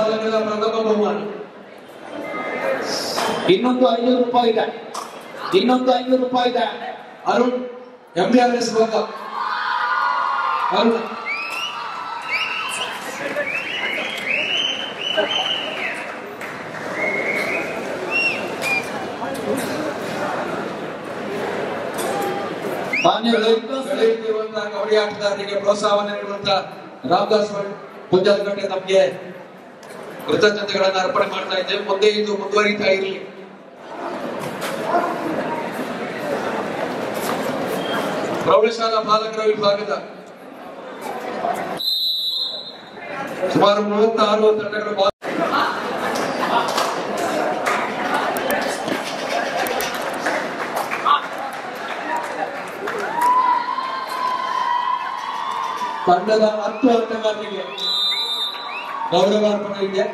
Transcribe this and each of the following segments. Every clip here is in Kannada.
ಬಾಲಕರ ಪ್ರಥಮ ಬಹುಮಾನ ಇನ್ನೊಂದು ಐನೂರು ರೂಪಾಯಿ ಇದೆ ಇನ್ನೊಂದು ಐನೂರು ರೂಪಾಯಿ ಇದೆ ಅರುಣ್ ಎಂಬಿಆರ್ಎಸ್ ಭೋಗ ಅರುಣ್ ಮಾನ್ಯ ಬೆಳೆಯುತ್ತಿರುವಂತಹ ಕಬಡ್ಡಿ ಆಟಗಾರರಿಗೆ ಪ್ರೋತ್ಸಾಹವನ್ನು ನೀಡುವಂತಹ ರಾಮದಾಸ್ ಪುಂಜಾಲಗಟ್ಟೆ ತಮಗೆ ಕೃತಜ್ಞತೆಗಳನ್ನು ಅರ್ಪಣೆ ಮಾಡ್ತಾ ಇದ್ದೇವೆ ಮುಂದೆ ಇದು ಮುಂದುವರಿತಾ ಇರಲಿ ಪ್ರೌಢಶಾಲಾ ಬಾಲಕರ ವಿಭಾಗದ ಸುಮಾರು ಮೂವತ್ತಾರು ತಂಡಗಳ ಬಾ- ತಂಡದ ಹತ್ತು ಆಟಗಾರರಿಗೆ ಗೌರವಾರ್ಪಣೆ ಇದೆ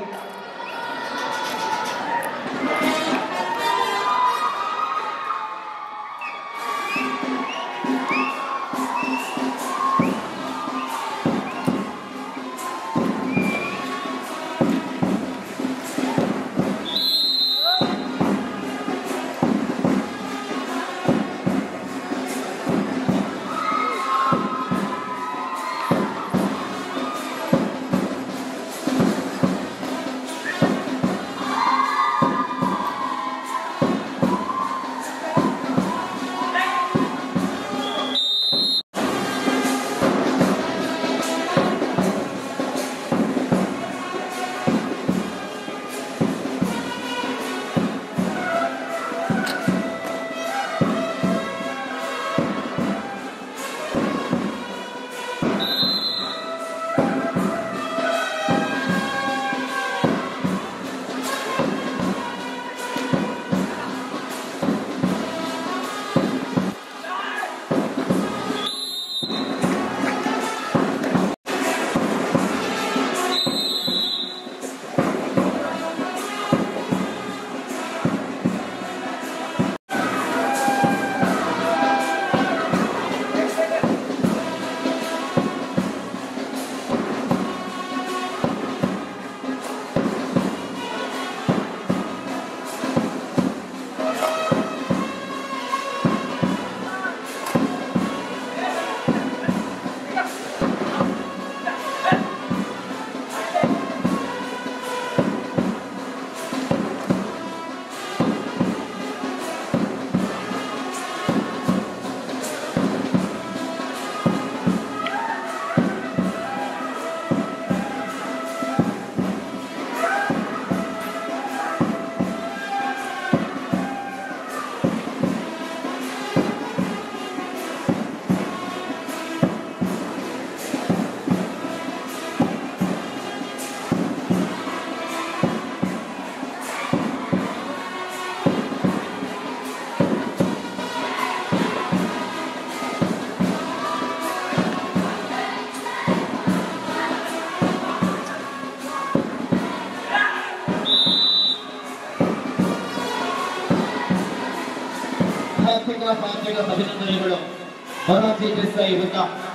ಆರ್ಥಿಕ ಪಾರ್ಟಿಗಳ ಅಭಿನಂದನೆಗಳು ಹೊರಹಾಕಿ ದೇಸಾಯಿ ವೃತ್ತ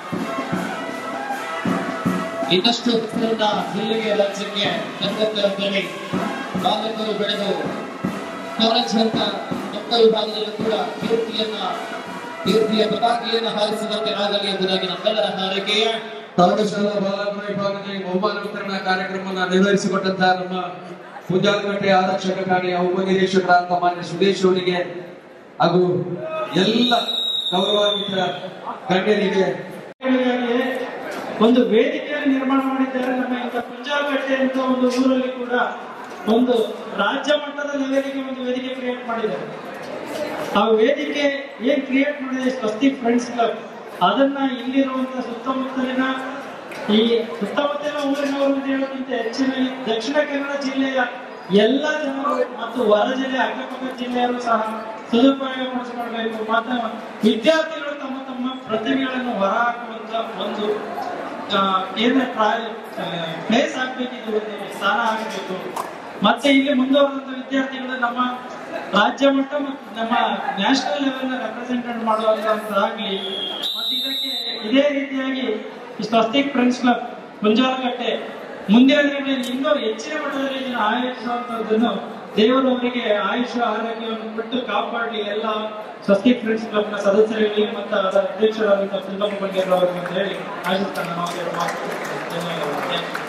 ಇನ್ನಷ್ಟು ಹೆಸರನ್ನ ಜಿಲ್ಲೆಗೆ ರಾಜ್ಯಕ್ಕೆ ತಂದದ್ದರಲ್ಲಿ ಬಾಲಕರು ಬೆಳೆದು ಕಾಲೇಜ್ ಹಂತ ಮಕ್ಕ ವಿಭಾಗದಲ್ಲೂ ಕೂಡ ಕೀರ್ತಿಯನ್ನ ಕೀರ್ತಿಯ ಪತಾಕೆಯನ್ನು ಹಾರಿಸುವಂತೆ ಆಗಲಿ ಎಂಬುದಾಗಿ ನಮ್ಮೆಲ್ಲರ ಹಾರೈಕೆಯ ಪ್ರೌಢಶಾಲಾ ಬಾಲಕರ ವಿಭಾಗದಲ್ಲಿ ಬಹುಮಾನ ವಿತರಣಾ ಕಾರ್ಯಕ್ರಮವನ್ನು ನಿರ್ವಹಿಸಿಕೊಟ್ಟಂತಹ ನಮ್ಮ ಪೂಜಾಲಕಟ್ಟೆ ಆರಕ್ಷಕ ಠಾಣೆಯ ಉಪನಿರೀಕ್ಷಕರಾದ ಮಾನ್ಯ ಸುದೇಶ್ ಅವರಿಗೆ ಹಾಗೂ ಎಲ್ಲ ಗೌರವಾನ್ವಿತ ಗಣ್ಯರಿಗೆ ಗಳಿಗಾಗಿ ಒಂದು ವೇದಿಕೆಯನ್ನು ನಿರ್ಮಾಣ ಮಾಡಿದ್ದಾರೆ ನಮ್ಮ ಇಂಥ ಪಂಜಾಬಟ್ಟೆ ಅಂತ ಒಂದು ಊರಲ್ಲಿ ಕೂಡ ಒಂದು ರಾಜ್ಯ ಮಟ್ಟದ ಲೆವೆಲ್ಗೆ ಒಂದು ವೇದಿಕೆ ಕ್ರಿಯೇಟ್ ಮಾಡಿದ್ದಾರೆ ಆ ವೇದಿಕೆ ಏನ್ ಕ್ರಿಯೇಟ್ ಮಾಡಿದೆ ಸ್ವಸ್ತಿಕ್ ಫ್ರೆಂಡ್ಸ್ ಕ್ಲಬ್ ಅದನ್ನ ಇಲ್ಲಿರುವಂತ ಸುತ್ತಮುತ್ತಲಿನ ಈ ಸುತ್ತಮುತ್ತಲಿನ ಊರಿನವರು ಅಂತ ಹೇಳೋಕ್ಕಿಂತ ಹೆಚ್ಚಿನಾಗಿ ದಕ್ಷಿಣ ಕನ್ನಡ ಜಿಲ್ಲೆಯ ಎಲ್ಲ ಜನರು ಮತ್ತು ಹೊರ ಜಿಲ್ಲೆ ಅಕ್ಕಪಕ್ಕ ಜಿಲ್ಲೆಯರು ಸಹ ಸದುಪಯೋಗ ಪಡಿಸಿಕೊಳ್ಬೇಕು ಮತ್ತು ವಿದ್ಯಾರ್ಥಿಗಳು ತಮ್ಮ ತಮ್ಮ ಪ್ರತಿಭೆಗಳನ್ನು ಹೊರಹಾಕುವಂತ ಒಂದು ಆ, ಕೇಂದ್ರ ಪ್ಲೇಸ್ ಆಗ್ಬೇಕಿದ್ದು ಒಂದು ಸ್ಥಾನ ಆಗಬೇಕು ಮತ್ತೆ ಇಲ್ಲಿ ಮುಂದುವರೆದಂತ ವಿದ್ಯಾರ್ಥಿಗಳು ನಮ್ಮ ರಾಜ್ಯ ಮಟ್ಟ ಮತ್ತು ನಮ್ಮ ನ್ಯಾಷನಲ್ ಲೆವೆಲ್ ರೆಪ್ರೆಸೆಂಟೇಟ್ ಮಾಡುವಂತದ್ದಾಗ್ಲಿ ಮತ್ತೆ ಇದಕ್ಕೆ ಇದೇ ರೀತಿಯಾಗಿ ಈ ಸ್ವಸ್ತಿಕ್ ಫ್ರೆಂಡ್ಸ್ ಕ್ಲಬ್ ಮುಂಜಾಲಗಟ್ಟೆ ಮುಂದಿನ ದಿನಗಳಲ್ಲಿ ಇನ್ನೂ ಹೆಚ್ಚಿನ ಮಟ್ಟದಲ್ಲಿ ಇದನ್ನು ಆಯೋಜಿಸುವಂತದ್ದನ್ನು ದೇವರು ಅವರಿಗೆ ಆಯುಷ ಆರೋಗ್ಯವನ್ನು ಕೊಟ್ಟು ಕಾಪಾಡಲಿ ಎಲ್ಲ ಸ್ವಸ್ತಿಕ್ ಫ್ರೆಂಡ್ಸ್ ಕ್ಲಬ್ನ ಸದಸ್ಯರಿಗೆ ಮತ್ತು ಅದರ ಅಧ್ಯಕ್ಷರಾದಂತಹ ಸುಂದಮ್ಮ ಬಂಗೇರ್ ಅವರಿಗೆ ಅಂತ ಹೇಳಿ ಆಶಿಸ್ತಾನೆ ನಾವು ಎರಡು ಮಾತು ಧನ್ಯವಾದಗಳು. Thank you.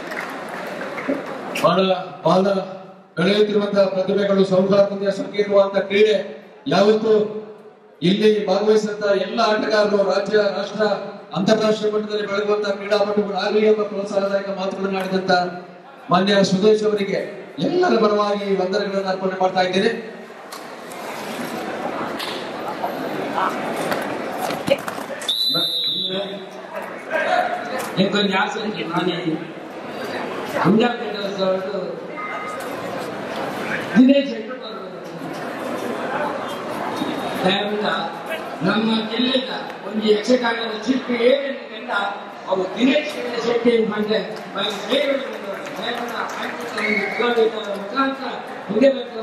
ಬಹಳ ಬಹಳ ಬೆಳೆಯುತ್ತಿರುವಂತಹ ಪ್ರತಿಭೆಗಳು ಸೌಹಾರ್ದತೆಯ ಸಂಕೇತವಾದಂತಹ ಕ್ರೀಡೆ ಯಾವತ್ತು ಇಲ್ಲಿ ಭಾಗವಹಿಸಿದಂತಹ ಎಲ್ಲ ಆಟಗಾರರು ರಾಜ್ಯ ರಾಷ್ಟ್ರ ಅಂತಾರಾಷ್ಟ್ರೀಯ ಮಟ್ಟದಲ್ಲಿ ಬೆಳೆಯುವಂತಹ ಕ್ರೀಡಾಪಟುಗಳಾಗಲಿ ಎಂಬ ಪ್ರೋತ್ಸಾಹದಾಯಕ ಮಾತುಗಳನ್ನು ಆಡಿದಂತ ಮಾನ್ಯ ಸುದೇಶ್ ಅವರಿಗೆ ಎಲ್ಲರ ಪರವಾಗಿ ವಂದನೆಗಳನ್ನು ಅರ್ಪಣೆ ಮಾಡ್ತಾ ಇದ್ದೇನೆ எனக்கு கொஞ்சம் ஆசை இருக்கு நான் அஞ்சாம் கிட்ட ದಿನೇಶ್ ದಯವಿಟ್ಟು ನಮ್ಮ ಜಿಲ್ಲೆದ ಒಂದು ಯಕ್ಷಗಾನದ ಶಿಲ್ಪಿ ಏನೆಂದ ಅವು ದಿನೇಶ್ ಶೆಟ್ಟಿ ಅಂದ್ರೆ ಮುಖಾಂತರ ಮುಗಿಯಬೇಕು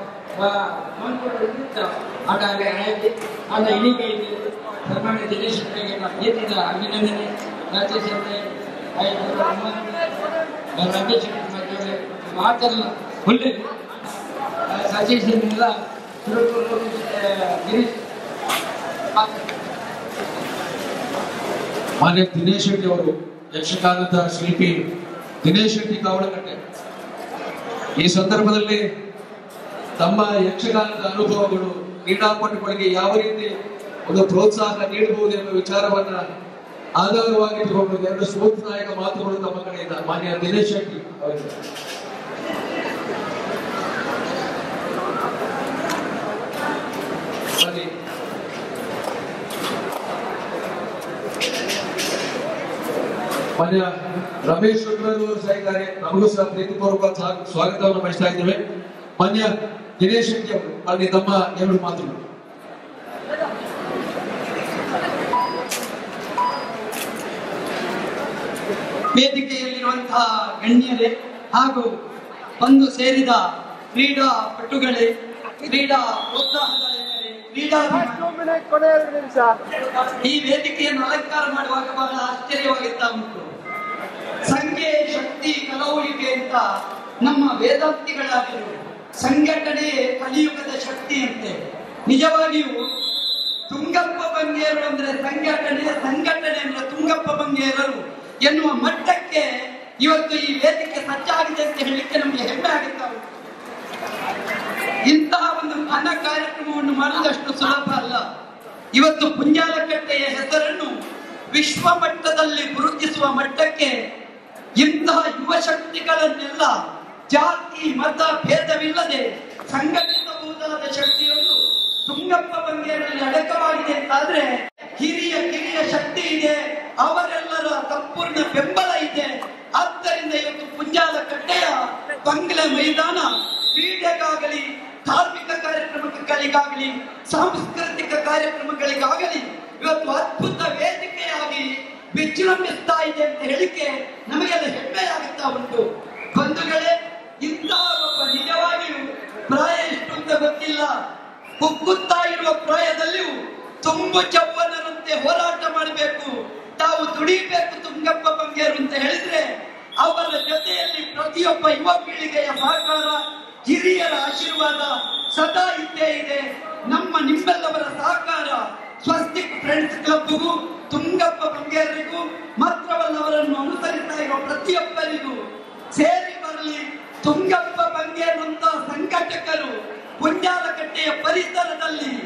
ಹಾಗಾಗಿ ಆಯ್ತು ಅದ ಇಳಿಗೆ ಸನ್ಮಾನ್ಯ ದಿನೇಶ್ ಶೆಟ್ಟಿಗೆ ಪ್ರೀತಿದ ಅಭಿನಂದನೆ ರಾಜೇಶ್ ಅವರೇ ಆಯ್ತು ರಾಜೇಶ್ ಶೆಟ್ಟಿ ಮಾತಲ್ಲ ಒಳ್ಳೆಯದು ಸಜೆಷನ್ನೆಲ್ಲ ಗಿರೀಶ್ ಮಾನ್ಯ ದಿನೇಶ್ ಶೆಟ್ಟಿ ಅವರು ಯಕ್ಷಗಾನದ ಶಿಲ್ಪಿ ದಿನೇಶ್ ಶೆಟ್ಟಿ ಕಾವಳಗಟ್ಟೆ ಈ ಸಂದರ್ಭದಲ್ಲಿ ತಮ್ಮ ಯಕ್ಷಗಾನದ ಅನುಭವಗಳು ಕ್ರೀಡಾಪಟುಗಳಿಗೆ ಯಾವ ರೀತಿ ಒಂದು ಪ್ರೋತ್ಸಾಹ ನೀಡಬಹುದು ಎಂಬ ವಿಚಾರವನ್ನ ಆಧಾರವಾಗಿಟ್ಟುಕೊಂಡು ಎರಡು ಸ್ಫೂರ್ತಿದಾಯಕ ಮಾತುಗಳು ತಮ್ಮ ಕಡೆಯಿಂದ ಮಾನ್ಯ ದಿನೇಶ್ ಶೆಟ್ಟಿ ಅವರಿಗೆ ಬನ್ನಿ. ಮಾನ್ಯ ರಮೇಶ್ ಶುಕ್ರರು ಅವರು ಸಹ ಇದ್ದಾರೆ ನಮಗೂ ಸಹ ಪ್ರೀತಿಪೂರ್ವಕ ಸ್ವಾ- ಸ್ವಾಗತವನ್ನು ಬಯಸ್ತಾ ಇದ್ದೇವೆ ಮಾನ್ಯ ದಿನೇಶ್ ಶೆಟ್ಟಿ ಅವರು ಅಲ್ಲಿ ತಮ್ಮ ಎರಡು ಮಾತುಗಳು ವೇದಿಕೆಯಲ್ಲಿರುವಂತಹ ಗಣ್ಯರೇ ಹಾಗೂ ಬಂದು ಸೇರಿದ ಕ್ರೀಡಾ ಪಟುಗಳೇ ಕ್ರೀಡಾ ಪ್ರೋತ್ಸಾಹದಾಯಕರೇ ಕ್ರೀಡಾಭಿಮಾನಿ ಈ ವೇದಿಕೆಯನ್ನು ಅಲಂಕಾರ ಮಾಡುವಾಗ ಬಹಳ ಆಶ್ಚರ್ಯವಾಗುತ್ತಾ ಉಂಟು ಸಂಖ್ಯೆ ಶಕ್ತಿ ಕಲವುಳಿಕೆ ಅಂತ ನಮ್ಮ ವೇದಾಂತಿಗಳಾದರು ಸಂಘಟನೆ ಕಲಿಯುಗದ ಶಕ್ತಿ ಅಂತೆ ನಿಜವಾಗಿಯೂ ತುಂಗಪ್ಪ ಬಂಗೇರು ಅಂದ್ರೆ ಸಂಘಟನೆ ಸಂಘಟನೆ ಅಂದ್ರೆ ತುಂಗಪ್ಪ ಬಂಗೇರರು ಎನ್ನುವ ಮಟ್ಟಕ್ಕೆ ಇವತ್ತು ಈ ವೇದಿಕೆ ಸಜ್ಜಾಗಿದೆ ಅಂತ ಹೇಳಲಿಕ್ಕೆ ನಮಗೆ ಹೆಮ್ಮೆ ಆಗುತ್ತಾ ಉಂಟು ಇಂತಹ ಒಂದು ಘನ ಕಾರ್ಯಕ್ರಮವನ್ನು ಮಾಡುವುದಷ್ಟು ಸುಲಭ ಅಲ್ಲ ಇವತ್ತು ಪುಂಜಾಲಕಟ್ಟೆಯ ಹೆಸರನ್ನು ವಿಶ್ವ ಮಟ್ಟದಲ್ಲಿ ಗುರುತಿಸುವ ಮಟ್ಟಕ್ಕೆ ಇಂತಹ ಯುವ ಶಕ್ತಿಗಳನ್ನೆಲ್ಲ ಜಾತಿ ಮತ ಭೇದವಿಲ್ಲದೆ ಸಂಘಟಿಸಬಹುದಾದ ಶಕ್ತಿಯೊಂದು ತುಂಗಪ್ಪ ಬಂಗೇರಲ್ಲಿ ಅಡಕವಾಗಿದೆ ಅಂತಾದ್ರೆ ಹಿರಿಯ ಕಿರಿಯ ಶಕ್ತಿ ಇದೆ ಅವರೆಲ್ಲರ ಸಂಪೂರ್ಣ ಬೆಂಬಲ ಇದೆ ಆದ್ದರಿಂದ ಇವತ್ತು ಪುಂಜಾಲ ಕಟ್ಟೆಯ ಬಂಗ್ಲೆ ಮೈದಾನ ಕ್ರೀಡೆಗಾಗಲಿ ಧಾರ್ಮಿಕ ಕಾರ್ಯಕ್ರಮಗಳಿಗಾಗಲಿ ಸಾಂಸ್ಕೃತಿಕ ಕಾರ್ಯಕ್ರಮಗಳಿಗಾಗಲಿ ಇವತ್ತು ಅದ್ಭುತ ವೇದಿಕೆಯಾಗಿ ವಿಜೃಂಭಿಸ್ತಾ ಇದೆ ಅಂತ ಹೇಳಿಕೆ ನಮಗೆಲ್ಲ ಹೆಮ್ಮೆಯಾಗುತ್ತಾ ಉಂಟು ಬಂಧುಗಳೇ ಇಂತಹ ಒಬ್ಬ ನಿಜವಾಗಿಯೂ ಪ್ರಾಯ ಎಷ್ಟು ಅಂತ ಗೊತ್ತಿಲ್ಲ ಕುಗ್ಗುತ್ತಾ ಇರುವ ಪ್ರಾಯದಲ್ಲಿಯೂ ತುಂಬು ಚವ್ವನರಂತೆ ಹೋರಾಟ ಮಾಡಬೇಕು ತಾವು ದುಡಿಬೇಕು ತುಂಗಪ್ಪ ಬಂಗೇರು ಅಂತ ಹೇಳಿದ್ರೆ ಅವರ ಜೊತೆಯಲ್ಲಿ ಪ್ರತಿಯೊಬ್ಬ ಯುವ ಪೀಳಿಗೆಯ ಸಹಕಾರ ಹಿರಿಯರ ಆಶೀರ್ವಾದ ಸದಾ ಇದ್ದೇ ಇದೆ ನಮ್ಮ ನಿಮ್ಮೆಲ್ಲವರ ಸಹಕಾರ ಸ್ವಸ್ತಿಕ್ ಫ್ರೆಂಡ್ಸ್ ಕ್ಲಬ್ಗೂ ತುಂಗಪ್ಪ ಬಂಗೇರಿಗೂ ಮಾತ್ರವಲ್ಲ ಅವರನ್ನು ಅನುಸರಿಸ್ತಾ ಇರುವ ಪ್ರತಿಯೊಬ್ಬರಿಗೂ ಸೇರಿ ಬರಲಿ ತುಂಗಪ್ಪ ಬಂಗೇರುವಂತ ಸಂಘಟಕರು ಪುಂಜಾಲಕಟ್ಟೆಯ ಪರಿಸರದಲ್ಲಿ